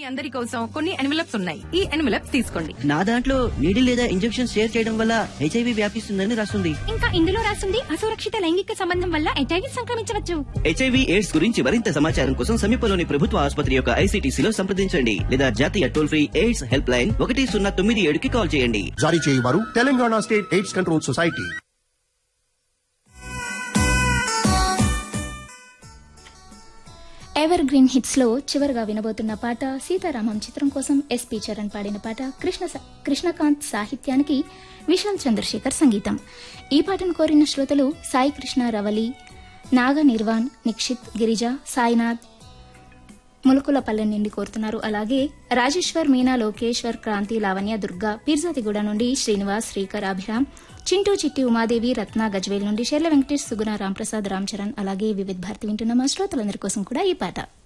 అందరి కోసం కొన్ని ఎన్వలప్స్ ఉన్నాయి ఈ ఎన్వలప్స్ తీసుకోండి నా దాంట్లో నీడిల్ లేదా ఇంజెక్షన్ షేర్ చేయడం వల్ల హెచ్ఐవి వ్యాపిస్తుందని రాస్తుంది ఇంకా ఇందులో రాసింది అసురక్షిత లైంగిక సంబంధం వల్ల హెచ్ఐవి సంక్రమించవచ్చు హెచ్ఐవి ఎయిడ్స్ గురించి మరింత సమాచారం కోసం సమీపంలోని ప్రభుత్వ ఆసుపత్రి యొక్క ఐసీటీసీలో సంప్రదించండి లేదా జాతీయ toll free AIDS help line ఒకటి సున్నా తొమ్మిది ఏడుకి కాల్ చేయండి జారీ చేయవారు Telangana state AIDS control society evergreen hits లో చివరిగా వినబోతున్న పాట సీతారామం చిత్రం కోసం ఎస్పి చరణ్ పాడిన పాట కృష్ణ కృష్ణకాంత్ సాహిత్యానికి విశాల్ చంద్రశేఖర్ సంగీతం ఈ పాటను కోరిన శ్రోతలు సాయి కృష్ణ రవలి నాగ నిర్వాణ్ నిక్షిత్ గిరిజ సాయినాథ్ ములుకులపల్లె నుండి కోరుతున్నారు అలాగే రాజేశ్వర్ మీనా లోకేశ్వర్ క్రాంతి లావణ్య దుర్గా పీర్జాతిగూడ నుండి శ్రీనివాస్ శ్రీకర్ అభిరామ్ చింటూ చిట్టి ఉమాదేవి రత్న గజ్వేల్ నుండి శైల వెంకటేష్ సుగుణ రాంప్రసాద్ రామ్ చరణ్ అలాగే వివిధ్ భారతి వింటున్న మా శ్రోతలందరి కోసం కూడా ఈ పాట